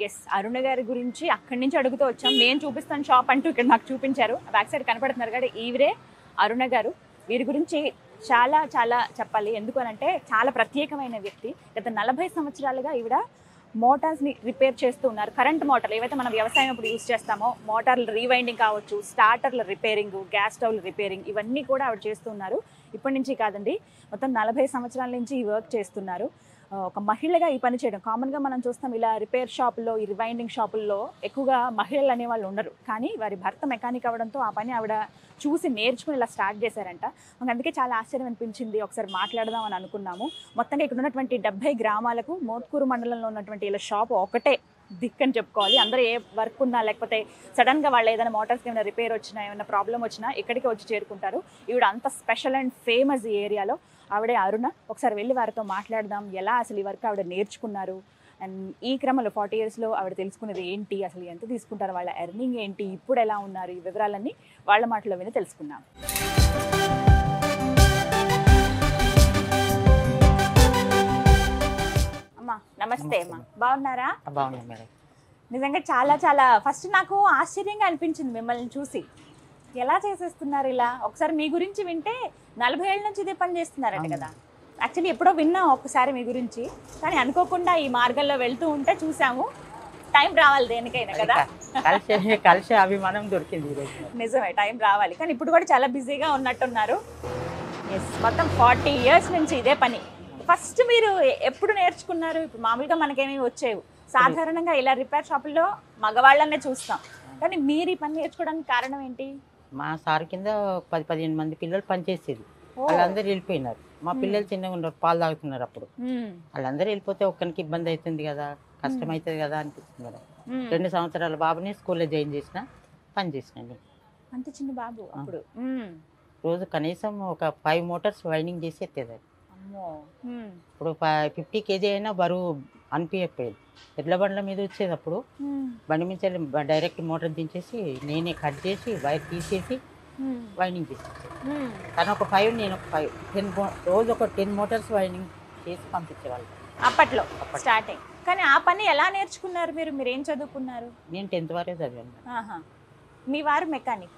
Yes అరుణ గారి గురించి అక్కడి నుంచి అడుగుతూ వచ్చాం నేను చూపిస్తాను షాప్ అంటూ ఇక్కడ నాకు చూపించారు బ్యాక్ సైడ్ కనపడుతున్నారు కదా ఈవిరే అరుణ గారు వీరి గురించి చాలా చాలా చెప్పాలి ఎందుకు అనంటే చాలా ప్రత్యేకమైన వ్యక్తి గత నలభై సంవత్సరాలుగా ఈవిడ మోటార్స్ని రిపేర్ చేస్తూ ఉన్నారు కరెంట్ మోటార్లు ఏవైతే మనం వ్యవసాయం ఇప్పుడు యూస్ చేస్తామో మోటార్లు రీవైండింగ్ కావచ్చు స్టార్టర్ల రిపేరింగ్ గ్యాస్ స్టవ్ల రిపేరింగ్ ఇవన్నీ కూడా ఆవిడ చేస్తున్నారు ఇప్పటి నుంచి కాదండి మొత్తం నలభై సంవత్సరాల నుంచి ఈ వర్క్ చేస్తున్నారు ఆ, ఒక మహిళగా ఈ పని చేయడం కామన్గా మనం చూస్తాం ఇలా రిపేర్ షాపుల్లో ఈ రివైండింగ్ షాపుల్లో ఎక్కువగా మహిళలు అనేవాళ్ళు ఉండరు కానీ వారి భర్త మెకానిక్ అవ్వడంతో ఆ పని ఆవిడ చూసి నేర్చుకుని ఇలా స్టార్ట్ చేశారంట మాకు అందుకే చాలా ఆశ్చర్యం అనిపించింది ఒకసారి మాట్లాడదాం అని అనుకున్నాము మొత్తంగా ఇక్కడ ఉన్నటువంటి డెబ్బై గ్రామాలకు మోత్కూరు మండలంలో ఉన్నటువంటి ఇలా షాప్ ఒకటే దిక్కని చెప్పుకోవాలి అందరూ ఏ వర్క్ ఉన్నా లేకపోతే సడన్గా వాళ్ళు ఏదైనా మోటార్స్కి ఏమైనా రిపేర్ వచ్చినా ఏమైనా ప్రాబ్లం వచ్చినా ఇక్కడికి వచ్చి చేరుకుంటారు ఈవిడ అంత స్పెషల్ అండ్ ఫేమస్ ఈ ఏరియాలో ఆవిడే అరుణ ఒకసారి వెళ్ళి వారితో మాట్లాడదాం ఎలా అసలు ఈ వర్క్ ఆవిడ నేర్చుకున్నారు అండ్ ఈ క్రమంలో ఫార్టీ ఇయర్స్లో ఆవిడ తెలుసుకునేది ఏంటి అసలు ఎంత తీసుకుంటారు వాళ్ళ ఎర్నింగ్ ఏంటి ఇప్పుడు ఎలా ఉన్నారు ఈ వివరాలన్నీ వాళ్ళ మాటలో విని తెలుసుకుందాం అమ్మా నమస్తే అమ్మా బాగున్నారా బాగున్నాయి మేడం నిజంగా చాలా చాలా ఫస్ట్ నాకు ఆశ్చర్యంగా అనిపించింది మిమ్మల్ని చూసి ఎలా చేసేస్తున్నారు ఇలా ఒకసారి మీ గురించి వింటే నలభై ఏళ్ళ నుంచి ఇదే పని చేస్తున్నారంట కదా యాక్చువల్లీ ఎప్పుడో విన్నాం ఒకసారి మీ గురించి కానీ అనుకోకుండా ఈ మార్గంలో వెళ్తూ ఉంటే చూసాము టైం రావాలి దేనికైనా కదా కలిసి కలిసి అభిమానం దొరికింది ఈరోజు నిజమే టైం రావాలి కానీ ఇప్పుడు కూడా చాలా బిజీగా ఉన్నట్టున్నారు ఎస్ మొత్తం ఫార్టీ ఇయర్స్ నుంచి ఇదే పని ఫస్ట్ మీరు ఎ- ఎప్పుడు నేర్చుకున్నారు ఇప్పుడు మామూలుగా మనకేమీ వచ్చేవి సాధారణంగా ఇలా రిపేర్ షాపుల్లో మగవాళ్ళనే చూస్తాం కానీ మీరు ఈ పని నేర్చుకోవడానికి కారణం ఏంటి మా సార్ కింద పది పదిహేను మంది పిల్లలు పనిచేసేది ఓ. వాళ్ళందరూ వెళ్ళిపోయినారు మా పిల్లలు చిన్నగా ఉన్నారు పాలు తాగుతున్నారు అప్పుడు మ్మ్. వాళ్ళందరూ వెళ్ళిపోతే ఒక్కరికి ఇబ్బంది అవుతుంది కదా కష్టం అవుతుంది కదా అనిపిస్తుంది మేడం మ్మ్. రెండు సంవత్సరాల బాబుని స్కూల్లో జాయిన్ చేసిన పని చేసిన నేను. అంత చిన్న బాబు అప్పుడు మ్మ్. రోజు కనీసం ఒక ఫైవ్ మోటార్స్ వైండింగ్ చేసి ఎత్తేదాన్ని అమ్మో మ్మ్. ఇప్పుడు ఫిఫ్టీ కేజీ అయినా బరువు అనిపించకపోయేది ఎడ్ల బండ్ల మీద వచ్చేది అప్పుడు మ్మ్. బండి నుంచి వెళ్ళి బ- డైరెక్ట్ మోటార్ దించేసి నేనే కట్ చేసి వైర్ తీసేసి మ్మ్. వైండింగ్ చేసి మ్మ్. తను ఒక ఫైవ్ నేను ఒక ఫైవ్ టెన్ రోజు ఒక టెన్ మోటార్స్ వైండింగ్ చేసి పంపించేవాళ్ళు అప్పట్లో అప్పట్లో. స్టార్టింగ్ కానీ ఆ పని ఎలా నేర్చుకున్నారు మీరు మీరు ఏం చదువుకున్నారు నేను టెన్త్ వరకే చదివాను ఆహా. మీ వారు మెకానిక్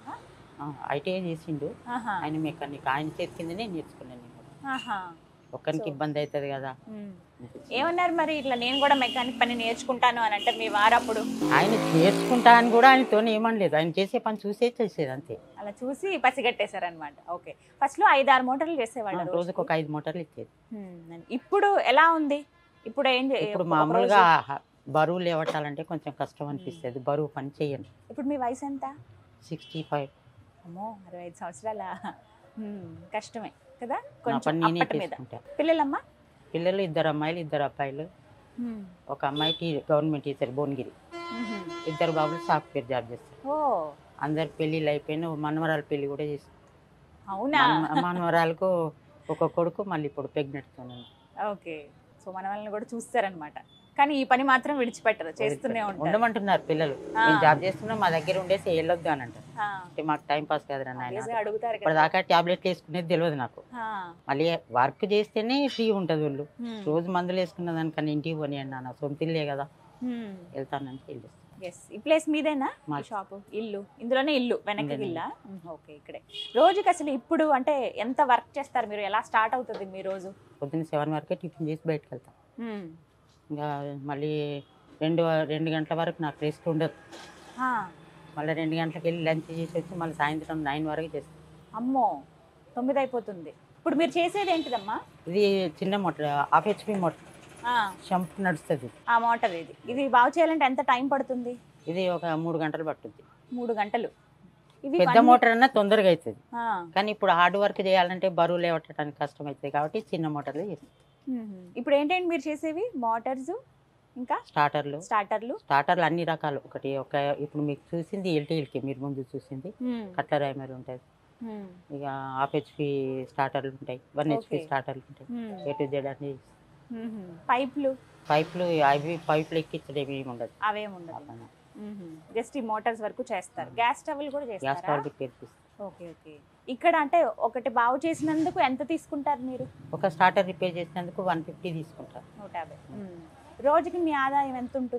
ఐటీఐ చేసిండు ఆహా ఆయన మెకానిక్ ఆయన చేతి కిందనే నేర్చుకున్నాను నేను ఆహా ఒక్కరికి So- ఇబ్బంది అవుతుంది కదా మ్మ్. ఏమన్నారు మరి ఇట్లా నేను కూడా మెకానిక్ పని నేర్చుకుంటాను అని అంటే మీ వారు అప్పుడు ఆయన నేర్చుకుంటా అని కూడా ఆయనతో ఏమనలేదు ఆయన చేసే పని చూసే చేసేది అంతే అలా చూసి పసిగట్టేశారనమాట ఓకే ఫస్ట్ లో ఐదు ఆరు మోటార్లు చేసేవాళ్ళు రోజుకు రోజుకు. ఒక ఐదు మోటార్లు ఇచ్చేది మ్మ్. ఇప్పుడు ఎలా ఉంది ఇప్పుడు ఏం చే- ఇప్పుడు ఒక మామూలుగా రోజు- హ- బరువు లేవటాలంటే కొంచెం కష్టం అనిపిస్తుంది బరువు పని చేయను ఇప్పుడు మీ వయసు ఎంత సిక్స్టీ ఫైవ్ అమ్మో అరవై ఐదు సంవత్సరాల మ్మ్. కష్టమే కదా నా కొంచెం పని నేనే అప్పటి మీద చేసుకుంటా పిల్లలమ్మా పిల్లలు ఇద్దరు అమ్మాయిలు ఇద్దరు అబ్బాయిలు మ్మ్. ఒక అమ్మాయి టీ గవర్నమెంట్ టీచర్ భువనగిరి మ్మ్. ఇద్దరు బాబులు సాఫ్ట్వేర్ జాబ్ చేస్తారు ఓ అందరి పెళ్ళిళ్ళు అయిపోయిన మనవరాల పెళ్లి కూడా చేస్తారు అవునా మన- మనవరాలకు ఒక కొడుకు మళ్ళీ ఇప్పుడు ప్రెగ్నెంట్ ఓకే సో మన వాళ్ళని కూడా చూస్తారనమాట కానీ ఈ పని మాత్రం విడిచిపెట్టరు చేస్తూనే ఉంటారు ఉండమంటున్నారు పిల్లలు ఆ. మేము జాబ్ చేస్తున్నాం మా దగ్గర ఉండేసి వెళ్ళొద్దు అని అంటారు ఆ, అంటే మాకు టైం పాస్ కదరా obvious గా నాయన అడుగుతారు కదా ఇప్పటిదాకా టాబ్లెట్లు వేసుకునేది తెలియదు నాకు ఆ, మళ్ళీ వర్క్ చేస్తేనే ఫ్రీ ఉంటుంది వాళ్ళు hmm, రోజు మందులు వేసుకున్న దానికన్నా ఇంటికి పోనీ అన్న నా సొంత ఇల్లే కదా hmm. వెళ్తానంటే వెళ్ళేస్తాను ఎస్ ఈ ప్లేస్ మీదేనా మా షాప్ ఇల్లు ఇందులోనే ఇల్లు వెనక్కి ఇందులోనే. ఇల్లా ఓకే ఇక్కడే రోజుకి అసలు ఇప్పుడు అంటే ఎంత వర్క్ చేస్తారు మీరు ఎలా స్టార్ట్ అవుతుంది మీ రోజు పొద్దున్న సెవెన్ వరకే టిఫిన్ చేసి బయటకు వెళ్తాం Hmm. ఇంకా మళ్ళీ రెండు రెండు గంటల వరకు నాకు రెస్ట్ ఉండదు ఆ, మళ్ళీ రెండు గంటలకు వెళ్ళి లంచ్ చేసి వచ్చి మళ్ళీ సాయంత్రం నైన్ వరకు చేస్తాం అమ్మో తొమ్మిది అయిపోతుంది ఇప్పుడు మీరు చేసేది ఏంటిదమ్మా ఇది చిన్న మోటార్ హాఫ్ హెచ్పి మోటార్ ఆ, షంప్ నడుస్తుంది ఆ మోటార్ ఇది ఇది బాగు చేయాలంటే ఎంత టైం పడుతుంది ఇది ఒక మూడు గంటలు పట్టుద్ది మూడు గంటలు ఇవి పెద్ద ఇవన్నీ- మోటార్ అన్నా తొందరగా అవుతుంది ఆ, కానీ ఇప్పుడు హార్డ్ వర్క్ చేయాలంటే బరువు లేవట్టడానికి కష్టం అవుతుంది కాబట్టి చిన్న మోటార్లు చేస్తాం మ్మ్. ఇప్పుడు ఏంటండి మీరు చేసేవి మోటార్స్ ఇంకా స్టార్టర్లు స్టార్టర్లు స్టార్టర్లు అన్ని రకాలు ఒకటి ఒక ఇప్పుడు మీకు చూసింది ఎల్టీఎల్కి మీరు ముందు చూసింది మ్మ్. కట్లర్ ఐమర్ ఉంటుంది మ్మ్. ఇక హాఫ్ హెచ్పి స్టార్టర్లు ఉంటాయి వన్ హెచ్పి Okay. స్టార్టర్లు ఉంటాయి మ్మ్. ఏ టు జెడ్ అన్ని మ్మ్. పైపులు పైపులు అవి పైపులు ఎక్కించడం ఏమి ఉండదు అవేం ఉండదు జస్ట్ ఈ మోటార్స్ వరకు చేస్తారు గ్యాస్ స్టవ్లు కూడా గ్యాస్ చేస్తారా స్టవ్ తెప్పిస్తాం ఓకే ఓకే ఇక్కడ అంటే ఒకటి బాగు చేసినందుకు ఎంత తీసుకుంటారు మీరు ఒక స్టార్టర్ రిపేర్ చేసినందుకు వన్ ఫిఫ్టీ తీసుకుంటారు నూట యాభై మ్మ్. రోజుకి మీ ఆదాయం ఎంత ఉంటుంది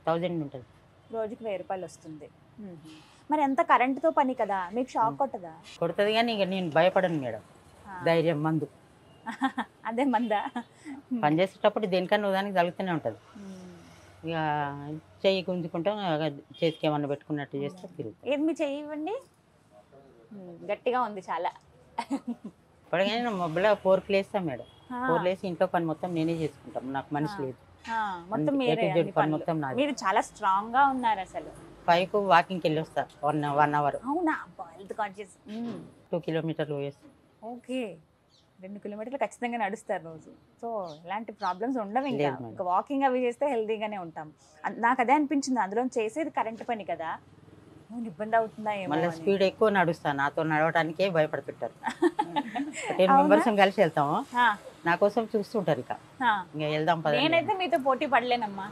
థౌజండ్ ఉంటుంది రోజుకి వెయ్యి రూపాయలు వస్తుంది మ్మ్. మరి ఎంత కరెంటుతో పని కదా మీకు షాక్ కొట్టదా కొడుతుంది కానీ ఇక నేను భయపడను మేడం ఆ. ధైర్యం మందు అదే మందా పని చేసేటప్పుడు దేనికన్నా దానికి తగులుతూనే ఉంటుంది మ్మ్. ఇక చెయ్యి గుంజుకుంటాం ఇక చేతికి ఏమన్నా పెట్టుకున్నట్టు చేస్తే తిరుగుతాం ఏది మీ చెయ్యి ఇవ్వండి మ్మ్. గట్టిగా ఉంది చాలా ఇప్పటికైనా మొబ్బలో ఫోర్కి లేస్తాం మేడం ఆ. ఫోర్ లేసి ఇంట్లో పని మొత్తం నేనే చేసుకుంటాం నాకు మనిషి ఆ. లేదు ఆ, మొత్తం ఏ మీరే టు జెడ్ అన్ని పని పనులు. మొత్తం నాది మీరు చాలా స్ట్రాంగ్ గా ఉన్నారు అసలు ఫైవ్కు వాకింగ్కి వెళ్ళి వస్తా వన్ వన్ అవర్ అవునా హెల్త్ కాన్షియస్ టూ కిలోమీటర్లు పోయేస్తా ఓకే రెండు కిలోమీటర్లు ఖచ్చితంగా నడుస్తారు రోజు సో ఇలాంటి ప్రాబ్లమ్స్ ఉండవు ఇంకా లేదు మేడం. ఇంకా వాకింగ్ అవి చేస్తే హెల్తీగానే ఉంటాం అన్- నాకు అదే అనిపించింది అందులో చేసేది కరెంట్ పని కదా ఏమైనా ఇబ్బంది అవుతుందా ఏమో మళ్ళీ అని. స్పీడ్ ఎక్కువ నడుస్తా నాతో నడవడానికే భయపడుతుంటారు టెన్ అవునా? మెంబర్స్ కలిసి వెళ్తాము ఆ, నా కోసం చూస్తుంటారు ఇక ఆ. ఇంకా వెళ్దాం పదండి నేనైతే మీతో పోటీ పడలేనమ్మా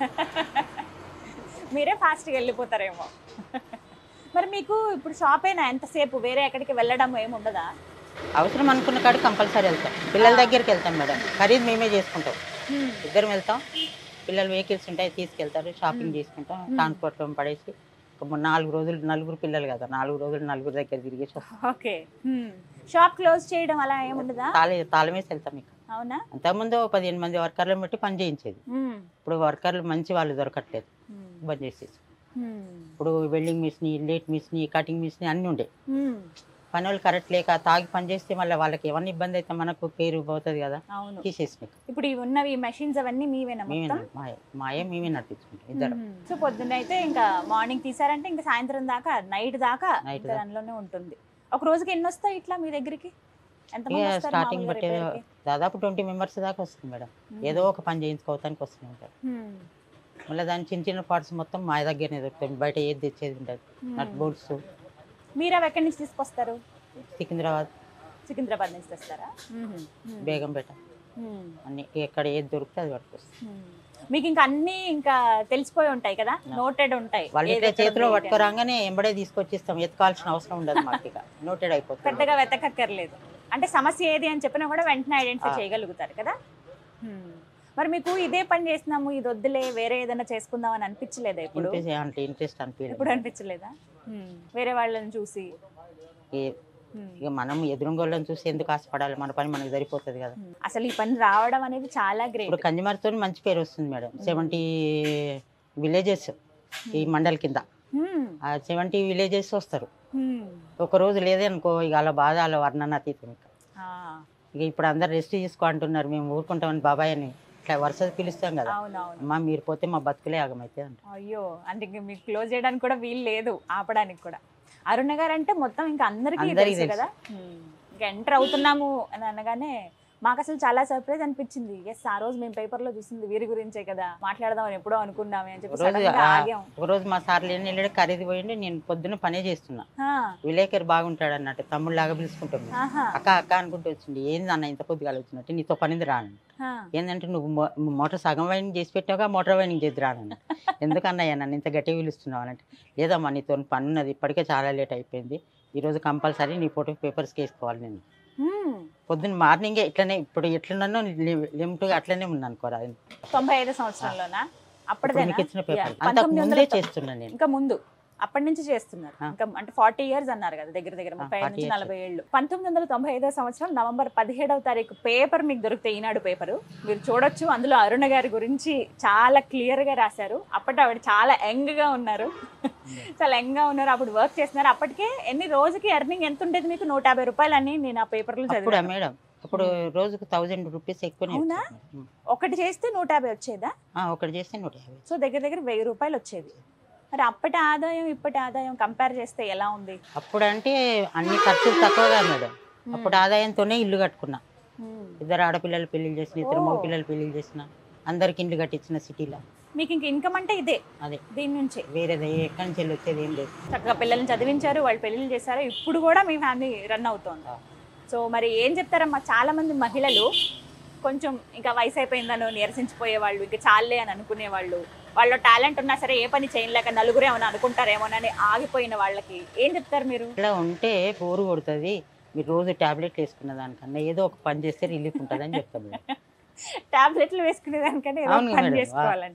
మీరే ఫాస్ట్గా వెళ్ళిపోతారేమో మరి మీకు ఇప్పుడు షాప్ అయినా ఎంతసేపు వేరే ఎక్కడికి వెళ్ళడం ఏమి ఉండదా అవసరం అనుకున్న కాడికి కంపల్సరీ వెళ్తాం పిల్లల దగ్గరికి వెళ్తాం మేడం ఖరీదు మేమే చేసుకుంటాం ఇద్దరం వెళ్తాం పిల్లలు వెహికల్స్ ఉంటాయి తీసుకెళ్తారు షాపింగ్ చేసుకుంటాం ట్రాన్స్పోర్ట్లో పడేసి ఒక మూడు నాలుగు రోజులు నలుగురు పిల్లలు కదా నాలుగు రోజులు నలుగురు దగ్గర తిరిగేసి వస్తాం ఓకే షాప్ క్లోజ్ చేయడం అలా ఏముండదా తాళ తాళం వేసి వెళ్తాం ఇక అవునా అంతకుముందు ఓ పదిహేను మంది వర్కర్లను పెట్టి పని చేయించేది మ్మ్. ఇప్పుడు వర్కర్లు మంచి వాళ్ళు దొరకట్లేదు మ్మ్. బంద్ చేసేసి మ్మ్. ఇప్పుడు welding machine lathe machine cutting machine అన్నీ ఉండే మ్మ్. పని వాళ్ళు కరెక్ట్ లేక తాగి పని చేస్తే మళ్ళీ వాళ్ళకి ఏమన్నా ఇబ్బంది అయితే మనకు పేరు పోతుంది కదా అవును తీసేసినాయి ఇప్పుడు ఇవి ఉన్నవి మెషిన్స్ అవన్నీ మీవేనా మేమే మొత్తం నడు- మాయే మాయే మేమే నడిపించుకుంటాం ఇద్దరం మ్మ్. సో పొద్దున్న అయితే ఇంకా మార్నింగ్ తీసారంటే ఇంకా సాయంత్రం దాకా నైట్ దాకా Night ఇంకా దాకా. దానిలోనే ఉంటుంది ఒక రోజుకి ఎన్ని వస్తాయి ఇట్లా మీ దగ్గరికి ఎంత ఇక స్టార్టింగ్ బట్టి దాదాపు ట్వంటీ మెంబర్స్ దాకా వస్తుంది మేడం ఏదో ఒక పని చేయించుకోవటానికి వస్తూనే ఉంటారు మళ్ళీ దాని చిన్న చిన్న పార్ట్స్ మొత్తం మా దగ్గరనే దొరుకుతాయి బయట ఏది తెచ్చేది ఉంటుంది నట్ బోల్ట్స్ మీరు అవి ఎక్కడి నుంచి తీసుకొస్తారు సికింద్రాబాద్ సికింద్రాబాద్ నుంచి తెస్తారా బేగంపేట మ్మ్. అన్ని ఎక్కడ ఏది దొరికితే అది పట్టుకొస్తాం మ్మ్. మీకు ఇంకా అన్ని ఇంకా తెలిసిపోయి ఉంటాయి కదా నోటెడ్ ఉంటాయి వాళ్ళు ఏది ఇట్లా ఎక్కడ చేతిలో ఉంది ఏంటి అని. పట్టుకోరాగానే ఎంబడే తీసుకొచ్చిస్తాం ఎత్తుకోవాల్సిన అవసరం ఉండదు మాకు ఇక నోటెడ్ అయిపోతుంది పెద్దగా వెతకక్కర్లేదు అంటే సమస్య ఏది అని చెప్పినా కూడా వెంటనే ఐడెంటిఫై ఆ. చేయగలుగుతారు కదా మ్మ్. మరి మీకు ఇదే పని చేస్తున్నాము ఇది వద్దులే వేరే ఏదైనా చేసుకుందాం అని అనిపించలేదా ఇప్పుడు ఇంట్రెస్ట్ అంటే ఇంట్రెస్ట్ ఇప్పుడు అనిపించలేదు అనిపించలేదా మ్మ్. వేరే వాళ్ళని చూసి ఈ- మ్మ్. ఇక మనం ఎదురుగోళ్ళని చూసి ఎందుకు ఆశపడాలి మన పని మనకు సరిపోతుంది కదా మ్మ్. అసలు ఈ పని రావడం అనేది చాలా గ్రేట్ ఇప్పుడు కంజిమర్తో మంచి పేరు వస్తుంది మేడం సెవెంటీ విలేజెస్ ఈ మండల్ కింద ఆ సెవెంటీ విలేజెస్ వస్తారు ఒక రోజు లేదే అనుకో ఇక అలా బాధ అలా వర్ణనాతీతం ఇక ఇక ఇప్పుడు అందరు రెస్ట్ తీసుకో అంటున్నారు మేము ఊరుకుంటామని బాబాయ్ అని ఇట్లా వరుస పిలుస్తాం కదా అవునవును అమ్మా మీరు పోతే మా బతుకులే ఆగమైతే అంట అయ్యో అంటే ఇంక మీకు క్లోజ్ చేయడానికి కూడా వీలు లేదు ఆపడానికి కూడా అరుణ గారు అంటే మొత్తం ఇంకా అందరికీ అందరికీ తెలుసు తెలుసు. కదా ఇంకా ఎంటర్ అవుతున్నాము అని అనగానే మాకు అసలు చాలా సర్ప్రైజ్ అనిపించింది ఎస్ ఆ రోజు మేము పేపర్ లో చూసింది వీరి గురించే కదా మాట్లాడదాం ఎప్పుడో అనుకున్నామే అని చెప్పి ఒక రోజు సడన్ గా ఆ- ఆగాం ఒక రోజు మా సార్ లేని వెళ్ళి ఖరీదు పోయిండి నేను పొద్దున్న పనే చేస్తున్నా ఆ, విలేకరు బాగుంటాడు అన్నట్టు తమ్ముడు లాగా పిలుచుకుంటాం మేము. ఆహా, అక్క అక్క అనుకుంటూ వచ్చింది ఏంది అన్న ఇంత పొద్దుగా వచ్చినట్టు నీతో పనిది రాను ఆ, ఏంటంటే నువ్వు మో- మోటార్ సగం వైండింగ్ చేసి పెట్టావుగా మోటార్ వైండింగ్ చేసి రానన్న ఎందుకన్నయ్యా నన్ను ఇంత గట్టిగా పిలుస్తున్నావు అని అంటే లేదమ్మా నీతో పని ఉన్నది ఇప్పటికే చాలా లేట్ అయిపోయింది ఈరోజు కంపల్సరీ నీ ఫోటో పేపర్స్కి వేసుకోవాలి నేను హ్మ్. పొద్దున్న మార్నింగే ఇట్లనే ఇప్పుడు ఎట్లున్నానో లిమిట్గా అట్లనే ఉన్నాను కోరా తొంభై ఐదు సంవత్సరంలోనా ఇప్పుడు అప్పటిదేనా మీకు ఇచ్చిన పేపర్ Yeah, అంతకు పంతొమ్మిది ముందే వందల తొ- చేస్తున్నా నేను ఇంకా ముందు అప్పటి నుంచి చేస్తున్నారు ఆ. ఇంకా అంటే ఫార్టీ ఇయర్స్ అన్నారు కదా దగ్గర దగ్గర ముప్పై ఐదు 40 నుంచి years. నలభై ఏళ్ళు పంతొమ్మిది వందల తొంభై ఐదో సంవత్సరం నవంబర్ పదిహేడవ తారీఖు పేపర్ మీకు దొరికితే ఈనాడు పేపరు మీరు చూడొచ్చు అందులో అరుణ గారి గురించి చాలా క్లియర్ గా రాశారు అప్పటి ఆవిడ చాలా యంగ్ గా ఉన్నారు చాలా యంగ్ గా ఉన్నారు అప్పుడు వర్క్ చేస్తున్నారు అప్పటికే ఎన్ని రోజుకి ఎర్నింగ్ ఎంత ఉండేది మీకు నూట యాభై రూపాయలు అని నేను ఆ పేపర్లో అప్పుడు చదివాను మేడం అప్పుడు రోజుకు థౌజండ్ రూపీస్ ఎక్కువనే అవునా? వచ్చేది. ఉం. ఒకటి చేస్తే నూట యాభై వచ్చేదా ఆ, ఒకటి చేస్తే నూట యాభై సో దగ్గర దగ్గర వెయ్యి రూపాయలు వచ్చేది మరి అప్పటి ఆదాయం ఇప్పటి ఆదాయం కంపేర్ చేస్తే ఎలా ఉంది అప్పుడు అంటే అన్ని ఖర్చులు తక్కువగా మేడం అప్పుడు ఆదాయంతోనే ఇల్లు కట్టుకున్నా హ్మ్. ఇద్దరు ఆడపిల్లలు పెళ్లిళ్ళు చేసిన ఇద్దరు ఓ. మగ పిల్లలు పెళ్లిళ్ళు చేసిన అందరికి ఇండ్లు కట్టించిన సిటీలో మీకు ఇంక ఇన్కమ్ అంటే ఇదే అదే దీని నుంచే వేరేది ఎక్కడి నుంచి వెళ్ళి వచ్చేది ఏం లేదు చక్కగా పిల్లల్ని చదివించారు వాళ్ళు పెళ్ళిళ్ళు చేశారు ఇప్పుడు కూడా మీ ఫ్యామిలీ రన్ అవుతోంది ఆ. సో మరి ఏం చెప్తారమ్మా చాలా మంది మహిళలు కొంచెం ఇంకా వయసు అయిపోయిందనో నీరసించిపోయే వాళ్ళు ఇంకా చాలే అని అనుకునే వాళ్ళు వాళ్ళ టాలెంట్ ఉన్నా సరే ఏ పని చేయలేక నలుగురు ఏమైనా అనుకుంటారేమోనని ఆగిపోయిన వాళ్ళకి ఏం చెప్తారు మీరు ఇట్లా ఉంటే బోరు కొడుతుంది మీరు రోజు టాబ్లెట్లు వేసుకున్న దానికన్నా ఏదో ఒక పని చేస్తే రిలీఫ్ ఉంటుంది అని చెప్తాను మేడం. టాబ్లెట్లు వేసుకునే దానికన్నా ఏదో అవును ఒక పని మేడం. చేసుకోవాలంటారా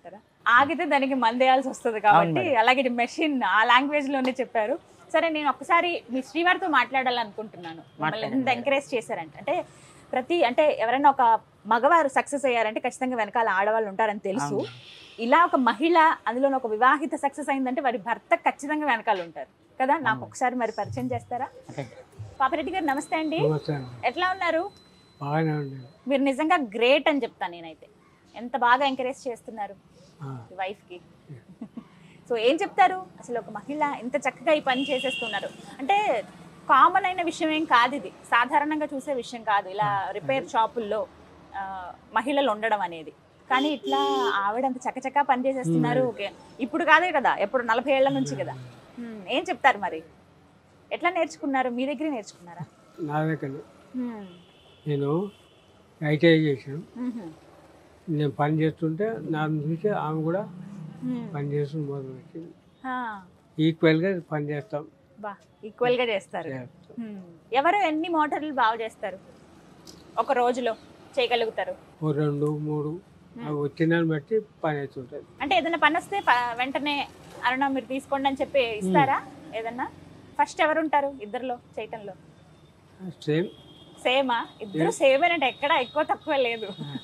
ఆగితే దానికి మందేయాల్సి వస్తుంది కాబట్టి మేడం. అలాగే మెషిన్ ఆ లాంగ్వేజ్ లోనే చెప్పారు సరే నేను ఒక్కసారి మీ శ్రీవారితో మాట్లాడాలనుకుంటున్నాను మిమ్మల్ని మాట్లాడండి ఎంత మేడం. ఎంకరేజ్ చేశారంటే అంటే ప్రతి అంటే ఎవరైనా ఒక మగవారు సక్సెస్ అయ్యారంటే ఖచ్చితంగా వెనకాల ఆడవాళ్ళు ఉంటారని తెలుసు అవును. ఇలా ఒక మహిళ అందులో ఒక వివాహిత సక్సెస్ అయిందంటే వారి భర్త ఖచ్చితంగా వెనకాల ఉంటారు కదా నాకు అవును. ఒకసారి మరి పరిచయం చేస్తారా అంటే పాపిరెడ్డి గారు నమస్తే అండి నమస్తే అండి ఎట్లా ఉన్నారు బాగానే ఉంది మీరు నిజంగా గ్రేట్ అని చెప్తాను నేనైతే ఎంత బాగా ఎంకరేజ్ చేస్తున్నారు ఆ, వైఫ్ కి సో ఏం చెప్తారు అసలు ఒక మహిళ ఇంత చక్కగా ఈ పని చేసేస్తున్నారు అంటే కామన్ అయిన విషయం ఏం కాదు ఇది సాధారణంగా చూసే విషయం కాదు ఇలా రిపేర్ షాపుల్లో ఆ, మహిళలు ఉండడం అనేది కానీ ఇట్లా ఆవిడ అంత చక్కచక్క పని చేసేస్తున్నారు ఓకే ఇప్పుడు కాదే కదా ఎప్పుడు నలభై ఏళ్ల నుంచి కదా హ్మ్, ఏం చెప్తారు మరి ఎట్లా నేర్చుకున్నారు మీ దగ్గరే నేర్చుకున్నారా నా దగ్గర హ్మ్, నేను ఐటీఐ చేసాను మ్హూ, నేను పని చేస్తుంటే నన్ను చూసి ఆమె కూడా హ్మ్. పని చేస్తుంది మొదలు పెట్టింది ఆ, ఈక్వల్గా పని చేస్తాం బా ఈక్వల్ గా చేస్తారు చేస్తాం. హ్మ్. ఎవరు ఎన్ని మోటార్లు బాగా చేస్తారు ఒక రోజులో చేయగలుగుతారు ఓ రెండు మూడు అవి వచ్చిన బట్టి పని అవుతుంటుంది అంటే ఏదైనా పని వస్తే ప- వెంటనే అరుణ మీరు తీసుకోండి అని చెప్పి ఇస్తారా ఏదన్నా ఫస్ట్ ఎవరు ఉంటారు ఇద్దరిలో చేయటంలో సేమ్ సేమా ఇద్దరు సేమ్ అంటే ఎక్కడ ఎక్కువ తక్కువ లేదు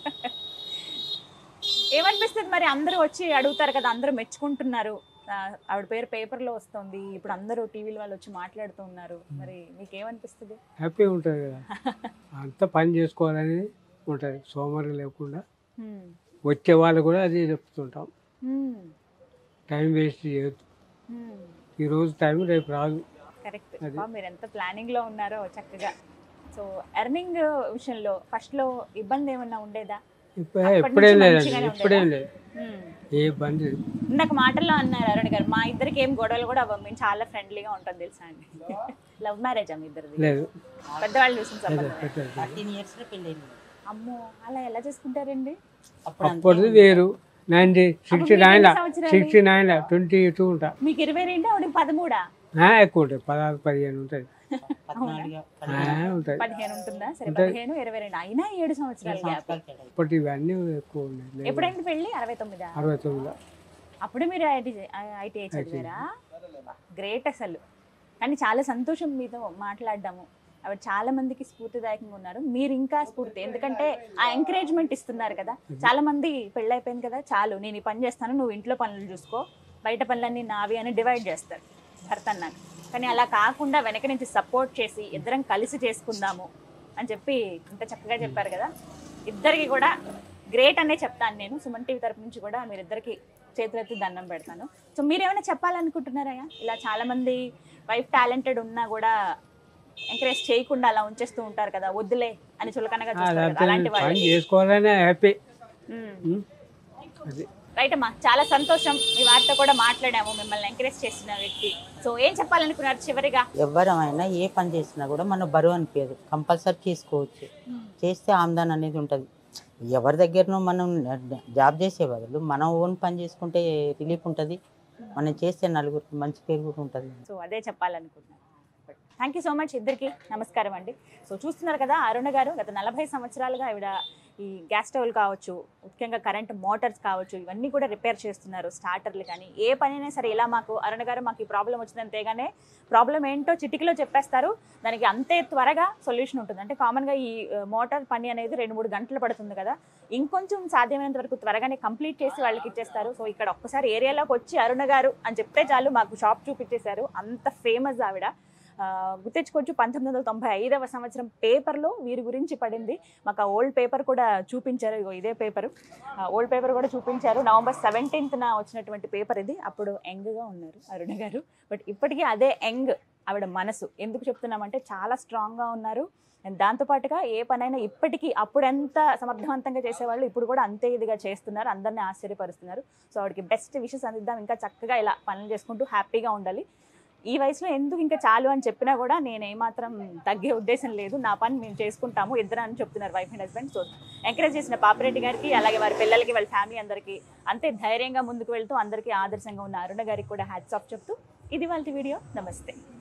ఏమనిపిస్తుంది మరి అందరూ వచ్చి అడుగుతారు కదా అందరూ మెచ్చుకుంటున్నారు ఆ, ఆవిడ పేరు పేపర్లో వస్తుంది ఇప్పుడు అందరూ టీవీల వాళ్ళు వచ్చి మాట్లాడుతూ ఉన్నారు మరి మీకు ఏమనిపిస్తుంది హ్యాపీ ఉంటుంది కదా అంత పని చేసుకోవాలనేది ఉంటుంది సోమవారం లేకుండా హ్మ్. వచ్చే వాళ్ళు కూడా అది చెప్తుంటాం హ్మ్. టైం వేస్ట్ చేయొద్దు హ్మ్. ఈ రోజు టైం రేపు రాదు కరెక్ట్ అది. అబ్బా, మీరు ఎంత ప్లానింగ్ లో ఉన్నారో చక్కగా సో ఎర్నింగ్ విషయంలో ఫస్ట్ లో ఇబ్బంది ఏమన్నా ఉండేదా ఇప్పుడు అప్పటి ఎప్పుడేం నుంచి లేదండి మంచిగానే ఎప్పుడేం లేదు హ్మ్. ఏ బంద్ లేదు. ఇందాక మాటల్లో అన్నారు అరుణ్ గారు మా ఇద్దరికి ఏం గొడవలు కూడా అవ్వవు మేము చాలా ఫ్రెండ్లీగా ఉంటుంది తెలుసా అండి లవ్ మ్యారేజ్ మీ ఇద్దరిది లేదు పెద్దవాళ్ళు చూసిన లేదు, సంబంధం పెట్టలేదు. థర్టీన్ ఇయర్స్లో పెళ్ళైంది అమ్మో అలా ఎలా చేసుకుంటారండి అప్పుడు అప్పటిది వేరు నైన్టీ సిక్స్టీ మీకు నైన్ ఎన్ని సంవత్సరాలు? సిక్స్టీ నైన్ ట్వంటీ టూ ఉంటా మీకు ఇరవై రెండు ఆవిడ పదమూడా ఆ, ఎక్కువ ఉంటుంది పదహారు పదిహేను ఉంటుంది పద్నాలుగు ఆ, ఉంటుంది పదిహేను ఉంటుందా సరే ఉంటుంది. పదిహేను ఇరవై రెండు అయినా ఏడు సంవత్సరాలు గ్యాప్ సంవత్సరాలు తేడా. ఇప్పటి ఇవన్నీ ఎక్కువ ఉన్నాయి లేదు. ఎప్పుడైంది పెళ్ళి అరవై తొమ్మిదా అరవై తొమ్మిదిలో అప్పుడు మీరు ఐటీ ఐటీఐ చదివారా గ్రేట్ అసలు కానీ చాలా సంతోషం మీతో మాట్లాడడము ఆవిడ చాలా మందికి స్ఫూర్తిదాయకంగా ఉన్నారు మీరు ఇంకా స్ఫూర్తి ఎందుకంటే ఆ ఎంకరేజ్మెంట్ ఇస్తున్నారు కదా చాలా మంది పెళ్ళైపోయింది కదా చాలు నేను ఈ పని చేస్తాను నువ్వు ఇంట్లో పనులు చూసుకో బయట పనులన్నీ నావి అని డివైడ్ చేస్తారు భర్త అన్నాక కానీ అలా కాకుండా వెనక నుంచి సపోర్ట్ చేసి ఇద్దరం కలిసి చేసుకుందాము అని చెప్పి ఇంత చక్కగా చెప్పారు కదా ఇద్దరికి కూడా గ్రేట్ అనే చెప్తాను నేను సుమన్ టీవీ తరపు నుంచి కూడా మీరిద్దరికి చేతులెత్తి దండం పెడతాను సో మీరేమైనా చెప్పాలనుకుంటున్నారా ఇలా చాలా మంది వైఫ్ టాలెంటెడ్ ఉన్నా కూడా ఎంకరేజ్ చేయకుండా అలా ఉంచేస్తూ ఉంటారు కదా వద్దులే అని చులకనగా చూస్తారు కదా, అలాంటి పని వాళ్ళు చేసుకోవాలనే హ్యాపీ అది రైట్ అమ్మా చాలా సంతోషం మీ వారితో కూడా మాట్లాడాము మిమ్మల్ని ఎంకరేజ్ చేసిన వ్యక్తి సో ఏం చెప్పాలనుకున్నారు చివరిగా ఎవరమైనా ఏ పని చేసినా కూడా మన బరువు అనిపించదు కంపల్సరీ చేసుకోవచ్చు చేస్తే ఆమ్దాన్ అనేది ఉంటుంది ఎవరి దగ్గరనో మనం జాబ్ చేసే బదులు మనం ఓన్ పని చేసుకుంటే రిలీఫ్ ఉంటుంది మనం చేస్తే నలుగురికి మంచి పేరు కూడా ఉంటుంది సో అదే చెప్పాలనుకుంటున్నాను థ్యాంక్ యూ సో మచ్ ఇద్దరికి నమస్కారం అండి సో చూస్తున్నారు కదా అరుణ గారు గత నలభై సంవత్సరాలుగా ఆవిడ ఈ గ్యాస్ స్టవ్లు కావచ్చు ముఖ్యంగా కరెంట్ మోటార్స్ కావచ్చు ఇవన్నీ కూడా రిపేర్ చేస్తున్నారు స్టార్టర్లు కానీ ఏ పనైనా సరే ఇలా మాకు అరుణ గారు మాకు ఈ ప్రాబ్లం వచ్చిందని తేగానే ప్రాబ్లం ఏంటో చిటికలో చెప్పేస్తారు దానికి అంతే త్వరగా సొల్యూషన్ ఉంటుంది అంటే కామన్గా ఈ మోటార్ పని అనేది రెండు మూడు గంటలు పడుతుంది కదా ఇంకొంచెం సాధ్యమైనంత వరకు త్వరగానే కంప్లీట్ చేసి వాళ్ళకి ఇచ్చేస్తారు సో ఇక్కడ ఒక్కసారి ఏరియాలోకి వచ్చి అరుణ గారు అని చెప్తే చాలు మాకు షాప్ చూపించేశారు అంత ఫేమస్ ఆవిడ ఆ, గుర్తించుకోవచ్చు పంతొమ్మిది వందల తొంభై ఐదవ సంవత్సరం పేపర్లో వీరి గురించి పడింది మాకు ఆ ఓల్డ్ పేపర్ కూడా చూపించారు ఇగో ఇదే పేపర్ ఓల్డ్ పేపర్ కూడా చూపించారు నవంబర్ సెవెంటీన్త్న వచ్చినటువంటి పేపర్ ఇది అప్పుడు యంగ్గా ఉన్నారు అరుణ గారు బట్ ఇప్పటికీ అదే యంగ్ ఆవిడ మనసు ఎందుకు చెప్తున్నామంటే చాలా స్ట్రాంగ్గా ఉన్నారు అండ్ దాంతోపాటుగా ఏ పనైనా ఇప్పటికీ అప్పుడు ఎంత సమర్థవంతంగా చేసేవాళ్ళు ఇప్పుడు కూడా అంతే ఇదిగా చేస్తున్నారు అందరినీ ఆశ్చర్యపరుస్తున్నారు సో ఆవిడకి బెస్ట్ విషెస్ అందిద్దాం ఇంకా చక్కగా ఇలా పనులు చేసుకుంటూ హ్యాపీగా ఉండాలి ఈ వయసులో ఎందుకు ఇంకా చాలు అని చెప్పినా కూడా నేను ఏమాత్రం తగ్గే ఉద్దేశం లేదు నా పని మేము చేసుకుంటాము ఇద్దరు అని చెప్తున్నారు wife and husband so encourage చేసిన పాపిరెడ్డి గారికి అలాగే వారి పిల్లలకి వాళ్ళ ఫ్యామిలీ అందరికీ అంతే ధైర్యంగా ముందుకు వెళ్తూ అందరికీ ఆదర్శంగా ఉన్న అరుణ గారికి కూడా హ్యాట్స్ ఆఫ్ చెప్తూ ఇది వాళ్ళ వీడియో నమస్తే